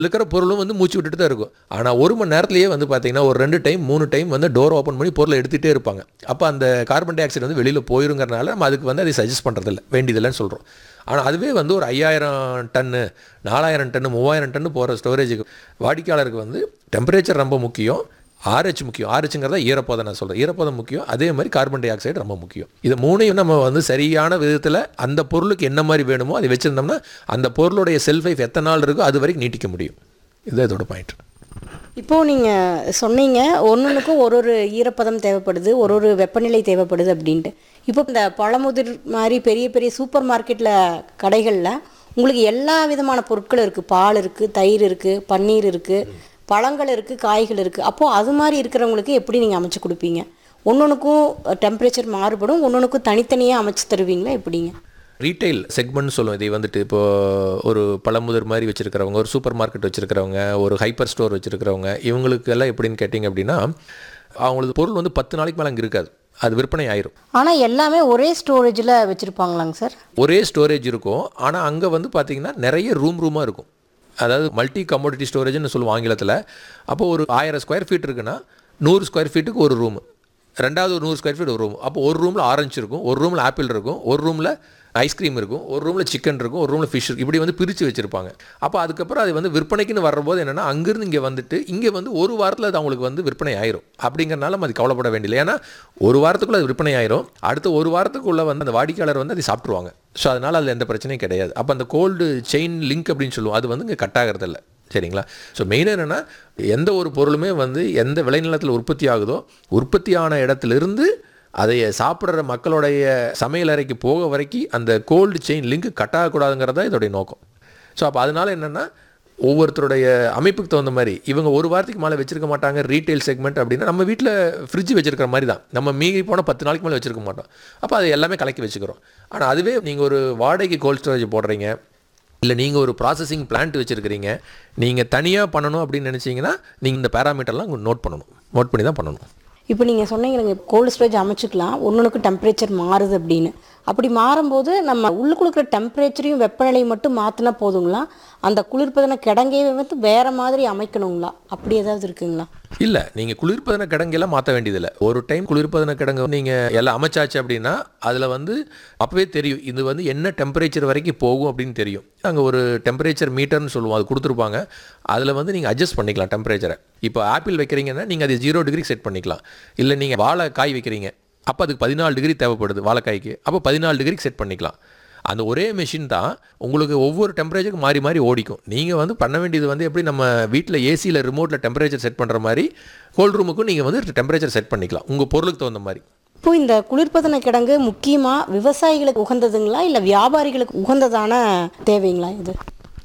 இருக்கிற பொருளும் வந்து மூச்சு விட்டுட்டு தான் இருக்கும் ஆனால் ஒரு மணி நேரத்துலேயே வந்து பார்த்தீங்கன்னா ஒரு ரெண்டு டைம் மூணு டைம் வந்து டோர் ஓப்பன் பண்ணி பொருளை எடுத்துகிட்டே இருப்பாங்க அப்போ அந்த கார்பன் டை ஆக்சைடு வந்து வெளியில் போயிருங்கிறனால நம்ம அதுக்கு வந்து அதை சஜஸ்ட் பண்ணுறதில்ல வேண்டியதில்லைன்னு சொல்கிறோம் ஆனால் அதுவே வந்து ஒரு ஐயாயிரம் டன்னு நாலாயிரம் டன்னு மூவாயிரம் டன்னு போகிற ஸ்டோரேஜுக்கு வாடிக்கையாளருக்கு வந்து டெம்பரேச்சர் ரொம்ப முக்கியம் ஆர்ஹெச் முக்கியம் ஆர்ஹெச்ங்கிறத ஈரப்பதம் நான் சொல்கிறேன் ஈரப்பதம் முக்கியம் அதே மாதிரி கார்பன் டை ஆக்சைடு ரொம்ப முக்கியம் இது மூணையும் நம்ம வந்து சரியான விதத்தில் அந்த பொருளுக்கு என்ன மாதிரி வேணுமோ அதை வச்சுருந்தோம்னா அந்த பொருளுடைய செல்ஃப் லைஃப் எத்தனை நாள் இருக்கோ அது வரைக்கும் நீட்டிக்க முடியும் இதுதான் இதோட பாயிண்ட் இப்போது நீங்கள் சொன்னீங்க ஒன்னொன்றுக்கும் ஒரு ஒரு ஈரப்பதம் தேவைப்படுது ஒரு ஒரு வெப்பநிலை தேவைப்படுது அப்படின்ட்டு இப்போ இந்த பழமுதிர் மாதிரி பெரிய பெரிய சூப்பர் மார்க்கெட்டில் கடைகளில் உங்களுக்கு எல்லா விதமான பொருட்களும் இருக்குது பால் இருக்குது தயிர் இருக்குது பன்னீர் இருக்குது பழங்கள் இருக்குது காய்கள் இருக்குது அப்போது அது மாதிரி இருக்கிறவங்களுக்கு எப்படி நீங்கள் அமைச்சு கொடுப்பீங்க ஒன்னொன்றுக்கும் டெம்பரேச்சர் மாறுபடும் ஒன்னொன்றுக்கும் தனித்தனியாக அமைச்சு தருவீங்களா எப்படிங்க ரீட்டைல் செக்மெண்ட் சொல்லுவோம் இதை வந்துட்டு இப்போ ஒரு பழமுதிர் மாதிரி வச்சுருக்கிறவங்க ஒரு சூப்பர் மார்க்கெட் வச்சுருக்கிறவங்க ஒரு ஹைப்பர் ஸ்டோர் வச்சுருக்கிறவங்க இவங்களுக்கு எல்லாம் எப்படின்னு கேட்டிங்க அப்படின்னா அவங்களுக்கு பொருள் வந்து பத்து நாளைக்கு மேலே அங்கே இருக்காது அது விற்பனை ஆயிரும் ஆனால் எல்லாமே ஒரே ஸ்டோரேஜில் வச்சுருப்பாங்களாங்க சார் ஒரே ஸ்டோரேஜ் இருக்கும் ஆனால் அங்கே வந்து பார்த்தீங்கன்னா நிறைய ரூம் ரூமாக இருக்கும் அதாவது மல்டி கமோடிட்டி ஸ்டோரேஜ்னு சொல்லுவோம் ஆங்கிலத்தில் அப்போ ஒரு ஆயிரம் ஸ்கொயர் ஃபீட் இருக்குன்னா நூறு ஸ்கொயர் ஃபீட்டுக்கு ஒரு ரூம் ரெண்டாவது ஒரு நூறு ஸ்கொயர் ஃபீட் ஒரு ரூம் அப்போ ஒரு ரூமில் ஆரஞ்சு இருக்கும் ஒரு ரூமில் ஆப்பிள் இருக்கும் ஒரு ரூமில் ஐஸ்கிரீம் இருக்கும் ஒரு ரூமில் சிக்கன் இருக்கும் ஒரு ரூமில் ஃபிஷ் இருக்கும் இப்படி வந்து பிரித்து வச்சுருப்பாங்க அப்போ அதுக்கப்புறம் அது வந்து விற்பனைக்குன்னு வரும்போது என்னென்னா அங்கேருந்து இங்கே வந்துட்டு இங்கே வந்து ஒரு வாரத்தில் அது அவங்களுக்கு வந்து விற்பனை ஆயிரும் அப்படிங்கிறனால நம்ம அது கவலைப்பட வேண்டியதில்லை ஏன்னா ஒரு வாரத்துக்குள்ளே அது விற்பனை ஆயிரும் அடுத்த ஒரு வாரத்துக்குள்ளே வந்து அந்த வாடிக்கையாளர் வந்து அதை சாப்பிட்ருவாங்க ஸோ அதனால் அதில் எந்த பிரச்சனையும் கிடையாது அப்போ அந்த கோல்டு செயின் லிங்க் அப்படின்னு சொல்லுவோம் அது வந்து இங்கே கட் ஆகிறதில்ல சரிங்களா ஸோ மெயினாக என்னென்னா எந்த ஒரு பொருளுமே வந்து எந்த விளைநிலத்தில் உற்பத்தி ஆகுதோ உற்பத்தியான இடத்துலேருந்து அதை சாப்பிட்ற மக்களுடைய சமையல் அறைக்கு போக வரைக்கும் அந்த கோல்டு செயின் லிங்க் கட் ஆகக்கூடாதுங்கிறது தான் இதோடைய நோக்கம் ஸோ அப்போ அதனால் என்னென்னா ஒவ்வொருத்தருடைய அமைப்புக்கு தகுந்த மாதிரி இவங்க ஒரு வாரத்துக்கு மேலே வச்சிருக்க மாட்டாங்க ரீட்டைல் செக்மெண்ட் அப்படின்னா நம்ம வீட்டில் ஃப்ரிட்ஜ் வச்சிருக்கிற மாதிரி தான் நம்ம மீறி போனால் பத்து நாளைக்கு மேலே வச்சிருக்க மாட்டோம் அப்போ அது எல்லாமே கலக்கி வச்சுக்கிறோம் ஆனால் அதுவே நீங்கள் ஒரு வாடகைக்கு கோல்ட் ஸ்டோரேஜ் போடுறீங்க இல்லை நீங்கள் ஒரு ப்ராசஸிங் பிளான்ட் வச்சுருக்கிறீங்க நீங்கள் தனியாக பண்ணணும் அப்படின்னு நினச்சிங்கன்னா நீங்கள் இந்த பேராமீட்டர்லாம் நோட் பண்ணணும் நோட் பண்ணி தான் பண்ணணும் இப்போ நீங்கள் சொன்னீங்க கோல்டு ஸ்டோரேஜ் அமைச்சுக்கலாம் ஒன்றுக்கு டெம்பரேச்சர் மாறுது அப்படின்னு அப்படி மாறும்போது நம்ம உள்ளுக்குள்ள இருக்கிற டெம்பரேச்சரையும் வெப்பநிலையும் மட்டும் மாற்றினா போதுங்களா அந்த குளிர்பதன கிடங்கையே வந்து வேறு மாதிரி அமைக்கணுங்களா அப்படி ஏதாவது இருக்குங்களா இல்லை நீங்கள் குளிர்பதன கிடங்கெல்லாம் மாற்ற வேண்டியதில்லை ஒரு டைம் குளிர்பதன கிடங்கு நீங்கள் எல்லாம் அமைச்சாச்சு அப்படின்னா அதில் வந்து அப்போவே தெரியும் இது வந்து என்ன டெம்பரேச்சர் வரைக்கும் போகும் அப்படின்னு தெரியும் அங்கே ஒரு டெம்பரேச்சர் மீட்டர்னு சொல்லுவோம் அது கொடுத்துருப்பாங்க அதில் வந்து நீங்கள் அட்ஜஸ்ட் பண்ணிக்கலாம் டெம்பரேச்சரை இப்போ ஆப்பிள் வைக்கிறீங்கன்னா நீங்கள் அது ஜீரோ டிகிரி செட் பண்ணிக்கலாம் இல்லை நீங்கள் வாழை காய் வைக்கிறீங்க அப்போ அதுக்கு பதினாலு டிகிரி தேவைப்படுது வாழைக்காய்க்கு அப்போ பதினாலு டிகிரிக்கு செட் பண்ணிக்கலாம் அந்த ஒரே மிஷின் தான் உங்களுக்கு ஒவ்வொரு டெம்பரேச்சருக்கு மாறி மாறி ஓடிக்கும் நீங்கள் வந்து பண்ண வேண்டியது வந்து எப்படி நம்ம வீட்டில் ஏசியில் ரிமோட்டில் டெம்பரேச்சர் செட் பண்ணுற மாதிரி கோல்ட் ரூமுக்கும் நீங்கள் வந்து டெம்பரேச்சர் செட் பண்ணிக்கலாம் உங்கள் பொருளுக்கு தகுந்த மாதிரி இப்போ இந்த குளிர்பதன கிடங்கு முக்கியமாக விவசாயிகளுக்கு உகந்ததுங்களா இல்லை வியாபாரிகளுக்கு உகந்ததான தேவைங்களா இது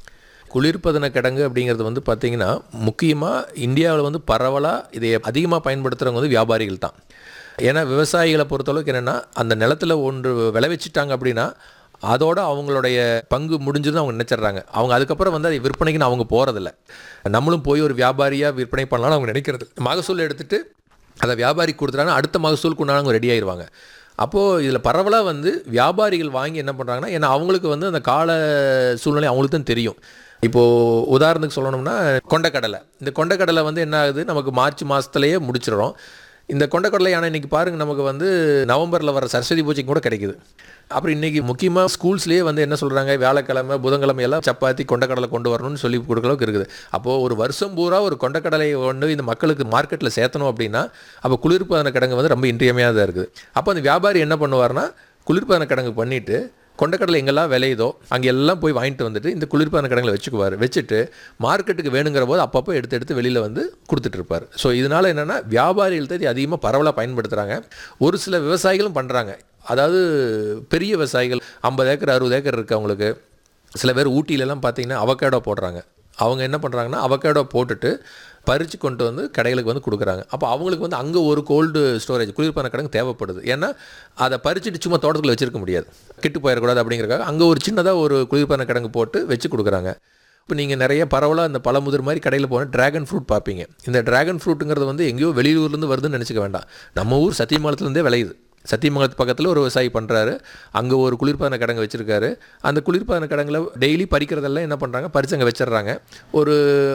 குளிர்பதன கிடங்கு அப்படிங்கிறது வந்து பார்த்தீங்கன்னா முக்கியமாக இந்தியாவில் வந்து பரவலாக இதை அதிகமாக பயன்படுத்துகிறவங்க வந்து வியாபாரிகள் தான் ஏன்னா விவசாயிகளை பொறுத்தளவுக்கு என்னென்னா அந்த நிலத்துல ஒன்று விளைவிச்சிட்டாங்க அப்படின்னா அதோட அவங்களுடைய பங்கு முடிஞ்சதுன்னு அவங்க நினச்சிடுறாங்க அவங்க அதுக்கப்புறம் வந்து அதை விற்பனைக்குன்னு அவங்க போகிறதில்ல நம்மளும் போய் ஒரு வியாபாரியாக விற்பனை பண்ணலாம்னு அவங்க நினைக்கிறது மகசூல் எடுத்துட்டு அதை வியாபாரிக்கு கொடுத்துட்டாங்கன்னா அடுத்த மகசூலுக்கு உண்டான அவங்க ரெடி ஆயிடுவாங்க அப்போது இதில் பரவலாக வந்து வியாபாரிகள் வாங்கி என்ன பண்ணுறாங்கன்னா ஏன்னா அவங்களுக்கு வந்து அந்த கால சூழ்நிலை அவங்களுக்கு தான் தெரியும் இப்போது உதாரணத்துக்கு சொல்லணும்னா கொண்டக்கடலை இந்த கொண்டக்கடலை வந்து என்ன ஆகுது நமக்கு மார்ச் மாதத்துலேயே முடிச்சிடுறோம் இந்த கொண்டக்கடலை ஆனால் இன்றைக்கி பாருங்கள் நமக்கு வந்து நவம்பரில் வர சரஸ்வதி பூஜைக்கு கூட கிடைக்குது அப்புறம் இன்றைக்கி முக்கியமாக ஸ்கூல்ஸ்லேயே வந்து என்ன சொல்கிறாங்க வியாழக்கிழமை புதன்கிழமை எல்லாம் சப்பாத்தி கொண்டக்கடலை கொண்டு வரணும்னு சொல்லி கொடுக்குற அளவுக்கு இருக்குது அப்போது ஒரு வருஷம் பூரா ஒரு கொண்டக்கடலை கொண்டு இந்த மக்களுக்கு மார்க்கெட்டில் சேர்த்தணும் அப்படின்னா அப்போ குளிர்பதன கிடங்கு வந்து ரொம்ப இன்றியமையாததாக இருக்குது அப்போ அந்த வியாபாரி என்ன பண்ணுவார்னா குளிர்பதன கிடங்கு பண்ணிவிட்டு கொண்டக்கடலை எங்கெல்லாம் விளையுதோ அங்கே எல்லாம் போய் வாங்கிட்டு வந்துட்டு இந்த குளிர்பான கடங்களை வச்சுக்குவார் வச்சுட்டு மார்க்கெட்டுக்கு வேணுங்கிற போது அப்பப்போ எடுத்து எடுத்து வெளியில் வந்து கொடுத்துட்டு இருப்பார் ஸோ இதனால் என்னென்னா வியாபாரிகள் தான் இது அதிகமாக பரவலாக பயன்படுத்துகிறாங்க ஒரு சில விவசாயிகளும் பண்ணுறாங்க அதாவது பெரிய விவசாயிகள் ஐம்பது ஏக்கர் அறுபது ஏக்கர் இருக்குது அவங்களுக்கு சில பேர் ஊட்டியிலலாம் பார்த்தீங்கன்னா அவகேடோ போடுறாங்க அவங்க என்ன பண்ணுறாங்கன்னா அவகேடோ போட்டுட்டு பறித்து கொண்டு வந்து கடைகளுக்கு வந்து கொடுக்குறாங்க அப்போ அவங்களுக்கு வந்து அங்கே ஒரு கோல்டு ஸ்டோரேஜ் குளிர்பான கிடங்கு தேவைப்படுது ஏன்னா அதை பறிச்சுட்டு சும்மா தோட்டத்தில் வச்சிருக்க முடியாது கெட்டு போயிடக்கூடாது அப்படிங்கிறக்காக அங்கே ஒரு சின்னதாக ஒரு குளிர்பான கிடங்கு போட்டு வச்சு கொடுக்குறாங்க இப்போ நீங்கள் நிறைய பரவலாக இந்த பழமுதிர் மாதிரி கடையில் போனால் ட்ராகன் ஃப்ரூட் பார்ப்பீங்க இந்த ட்ராகன் ஃப்ரூட்டுங்கிறது வந்து எங்கேயோ வெளியூர்லேருந்து வருதுன்னு நினச்சிக்க வேண்டாம் நம்ம ஊர் சத்தியமங்கலத்துலேருந்தே விளையுது சத்தியமங்கலத்து பக்கத்தில் ஒரு விவசாயி பண்ணுறாரு அங்கே ஒரு குளிர்பதன கிடங்கு வச்சுருக்காரு அந்த குளிர்பதன கிடங்குல டெய்லி பறிக்கிறதெல்லாம் என்ன பண்ணுறாங்க பறிச்சு அங்கே வச்சிடுறாங்க ஒரு